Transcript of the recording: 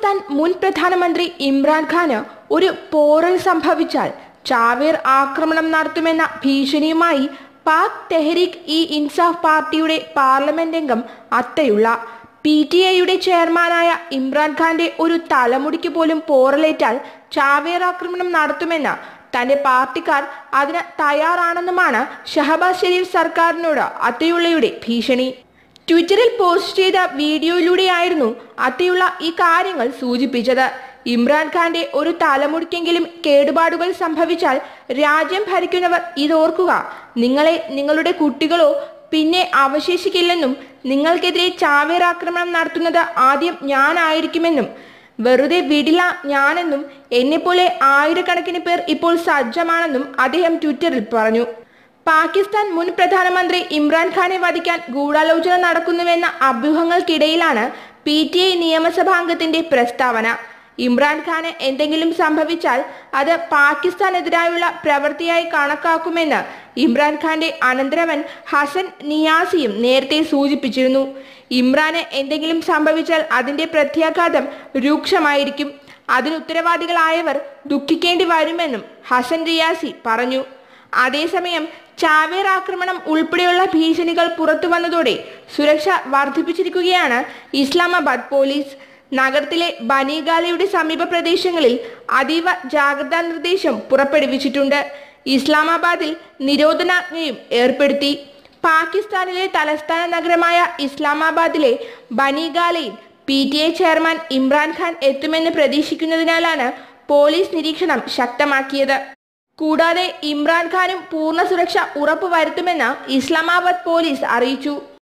പാകിസ്ഥാൻ മുൻ പ്രധാനമന്ത്രി ഇമ്രാൻഖാന് ഒരു പോറൽ സംഭവിച്ചാൽ ചാവേർ ആക്രമണം നടത്തുമെന്ന ഭീഷണിയുമായി പാക് തെഹ്രീക്ക് ഇ ഇൻസാഫ് പാർട്ടിയുടെ പാർലമെന്റ് അംഗം അത്തയുള്ള പി ടി എയുടെ ചെയർമാനായ ഇമ്രാൻഖാന്റെ ഒരു തലമുടിക്ക് പോലും പോറലേറ്റാൽ ചാവേർ ആക്രമണം നടത്തുമെന്ന് തന്റെ പാർട്ടിക്കാർ അതിന് തയ്യാറാണെന്നുമാണ് ഷഹബാസ് ഷെരീഫ് സർക്കാരിനോട് അത്തയുള്ളയുടെ ഭീഷണി ട്വിറ്ററിൽ പോസ്റ്റ് ചെയ്ത വീഡിയോയിലൂടെയായിരുന്നു അത്തയുള്ള ഈ കാര്യങ്ങൾ സൂചിപ്പിച്ചത് ഇമ്രാൻഖാന്റെ ഒരു തലമുടിക്കെങ്കിലും കേടുപാടുകൾ സംഭവിച്ചാൽ രാജ്യം ഭരിക്കുന്നവർ ഇതോർക്കുക നിങ്ങളെ നിങ്ങളുടെ കുട്ടികളോ പിന്നെ അവശേഷിക്കില്ലെന്നും നിങ്ങൾക്കെതിരെ ചാവേർ ആക്രമണം നടത്തുന്നത് ആദ്യം ഞാനായിരിക്കുമെന്നും വെറുതെ വിടില്ല ഞാനെന്നും എന്നെപ്പോലെ ആയിരക്കണക്കിന് പേർ ഇപ്പോൾ സജ്ജമാണെന്നും അദ്ദേഹം ട്വിറ്ററിൽ പറഞ്ഞു പാകിസ്ഥാൻ മുൻ പ്രധാനമന്ത്രി ഇമ്രാൻഖാനെ വധിക്കാൻ ഗൂഢാലോചന നടക്കുന്നുവെന്ന അഭ്യൂഹങ്ങൾക്കിടയിലാണ് പി ടി ഐ നിയമസഭാംഗത്തിന്റെ പ്രസ്താവന ഇമ്രാൻഖാന് എന്തെങ്കിലും സംഭവിച്ചാൽ അത് പാകിസ്ഥാനെതിരായുള്ള പ്രവൃത്തിയായി കണക്കാക്കുമെന്ന് ഇമ്രാൻഖാന്റെ അനന്തരവൻ ഹസൻ നിയാസിയും നേരത്തെ സൂചിപ്പിച്ചിരുന്നു ഇമ്രാന് എന്തെങ്കിലും സംഭവിച്ചാൽ അതിന്റെ പ്രത്യാഘാതം രൂക്ഷമായിരിക്കും അതിന് ഉത്തരവാദികളായവർ ദുഃഖിക്കേണ്ടി വരുമെന്നും ഹസൻ റിയാസി പറഞ്ഞു അതേസമയം ചാവേർ ആക്രമണം ഉൾപ്പെടെയുള്ള ഭീഷണികൾ പുറത്തു വന്നതോടെ സുരക്ഷ വർദ്ധിപ്പിച്ചിരിക്കുകയാണ് ഇസ്ലാമാബാദ് പോലീസ് നഗരത്തിലെ ബനീഗാലയുടെ സമീപ പ്രദേശങ്ങളിൽ അതീവ ജാഗ്രതാ നിർദ്ദേശം പുറപ്പെടുവിച്ചിട്ടുണ്ട് ഇസ്ലാമാബാദിൽ നിരോധനാജ്ഞയും ഏർപ്പെടുത്തി പാകിസ്ഥാനിലെ തലസ്ഥാന നഗരമായ ഇസ്ലാമാബാദിലെ ബനീഗാലയിൽ P T A chairman Imran Khan എത്തുമെന്ന് പ്രതീക്ഷിക്കുന്നതിനാലാണ് പോലീസ് നിരീക്ഷണം ശക്തമാക്കിയത് കൂടാതെ ഇമ്രാൻഖാനും പൂർണ്ണ സുരക്ഷ ഉറപ്പുവരുത്തുമെന്ന് ഇസ്ലാമാബാദ് പോലീസ് അറിയിച്ചു